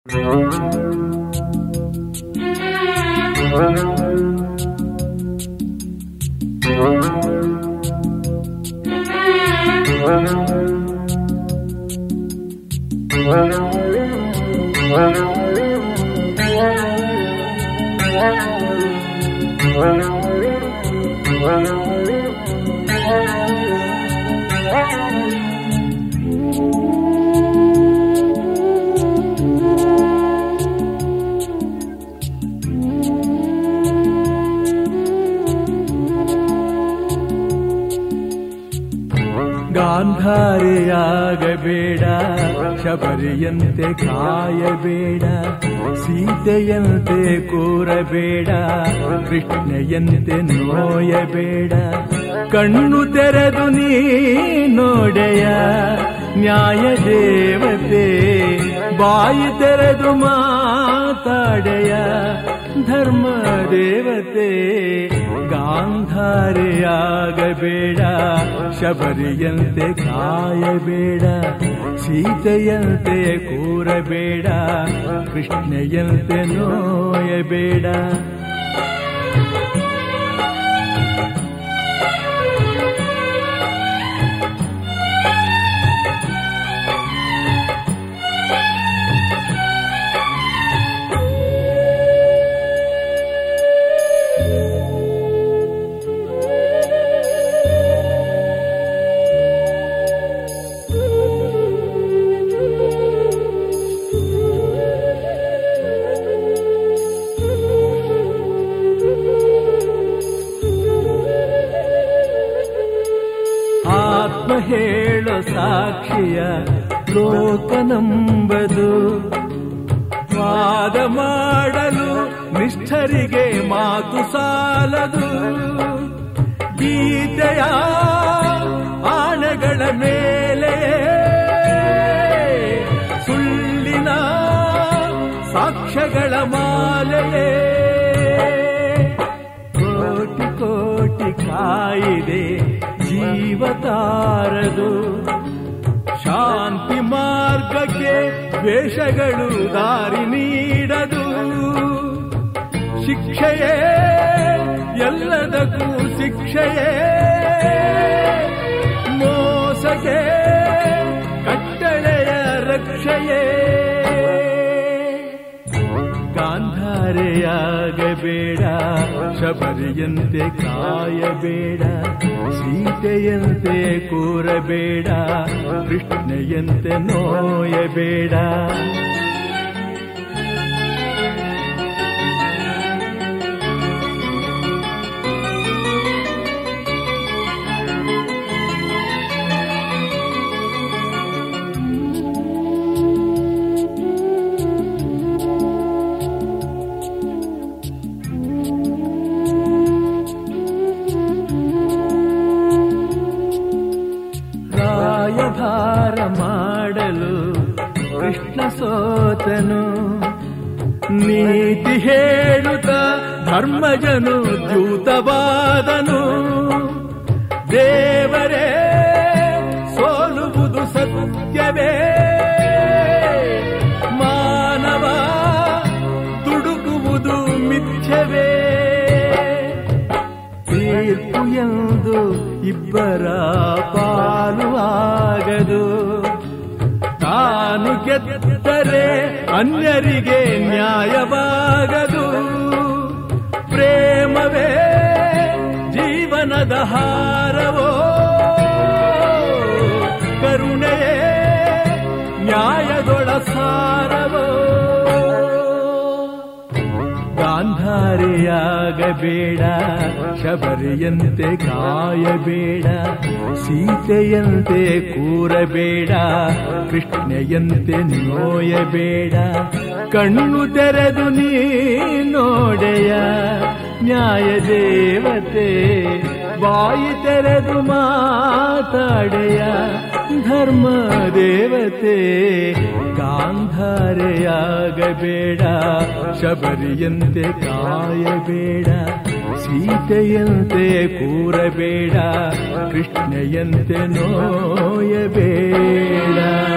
ಗಾಂಧಾರಿಯಾಗಬೇಡ ಶಬರಿಯಂತೆ ಕಾಯಬೇಡ ಸೀತೆಯಂತೆ ಕೂರಬೇಡ ಕೃಷ್ಣೆಯಂತೆ ನೋಯಬೇಡ ಕಣ್ಣು ತೆರೆದು ನೀ ನೋಡೆಯ ನ್ಯಾಯ ದೇವತೆ ಬಾಯಿ ತೆರೆದು ಮಾತಾಡೆಯ ಧರ್ಮ ದೇವತೆ ಗಾಂಧಾರೆಯಾಗಬೇಡ ಶಬರಿಯಂತೆ ಕಾಯಬೇಡ ಸೀತೆಯಂತೆ ಕೂರಬೇಡ ಕೃಷ್ಣೆಯಂತೆ ನೋಯಬೇಡ ಆತ್ಮ ಹೇಳೋ ಸಾಕ್ಷಿಯ ಲೋಕ ನಂಬದು ವಾದ ಮಾಡಲು ನಿಷ್ಠರಿಗೆ ಮಾತು ಸಾಲದು ಗೀತೆಯ ಆಣೆಗಳ ಮೇಲೆ ಸುಳ್ಳಿನ ಸಾಕ್ಷ್ಯಗಳ ಮಾಲೆಯೇ ಕೋಟಿ ಕೋಟಿ ಕಾಯಿದೆ ಜೀವತಾರದು ಶಾಂತಿ ಮಾರ್ಗಕ್ಕೆ ದ್ವೇಷಗಳು ದಾರಿ ನೀಡದು ಶಿಕ್ಷೆಯೇ ಎಲ್ಲದಕ್ಕೂ ಶಿಕ್ಷೆಯೇ ಮೋಸಕ್ಕೆ ಕಟ್ಟಳೆಯ ರಕ್ಷೆಯೇ ಗಾಂಧಾರೆಯಾಗಬೇಡ ಶಬರಿಯಂತೆ ಕಾಯಬೇಡ ಸೀತೆಯಂತೆ ಕೂರಬೇಡ ಕೃಷ್ಣೆಯಂತೆ ನೋಯಬೇಡ ರಾಯಭಾರ ಮಾಡಲು ಕೃಷ್ಣ ಸೋತನು ನೀತಿ ಹೇಳುತ್ತ ಧರ್ಮಜನು ದ್ಯೂತವಾದನು ದೇವರೇ ಸೋಲುವುದು ಸತ್ಯವೇ ಮಾನವ ದುಡುಕುವುದು ಮಿಥ್ಯವೇ ತೀರ್ಪು ಎಂದು ಇಬ್ಬರ ಪಾಲು ಆಗದು ತಾನು ಗೆದ್ದರೆ ಅನ್ಯರಿಗೆ ನ್ಯಾಯವಾಗದು ಪ್ರೇಮವೇ ಜೀವನದ ಹಾರವೋ ಕರುಣೆಯೇ ನ್ಯಾಯದೊಳ ಸಾರವೋ ಗಾಂಧಾರಿಯಾಗಬೇಡ ಶಬರಿಯಂತೆ ಕಾಯಬೇಡ ಸೀತೆಯಂತೆ ಕೂರಬೇಡ ಕೃಷ್ಣೆಯಂತೆ ನೋಯಬೇಡ ಕಣ್ಣು ತೆರೆದು ನೀ ನೋಡೆಯ ನ್ಯಾಯ ದೇವತೆ ಬಾಯಿ ತೆರೆದು ಮಾತಾಡೆಯ ಧರ್ಮ ದೇವತೆ ಗಾಂಧಾರೆಯಾಗಬೇಡ ಶಬರಿಯಂತೆ ಕಾಯಬೇಡ ಸೀತೆಯಂತೆ ಕೂರಬೇಡ ಕೃಷ್ಣೆಯಂತೆ ನೋಯಬೇಡ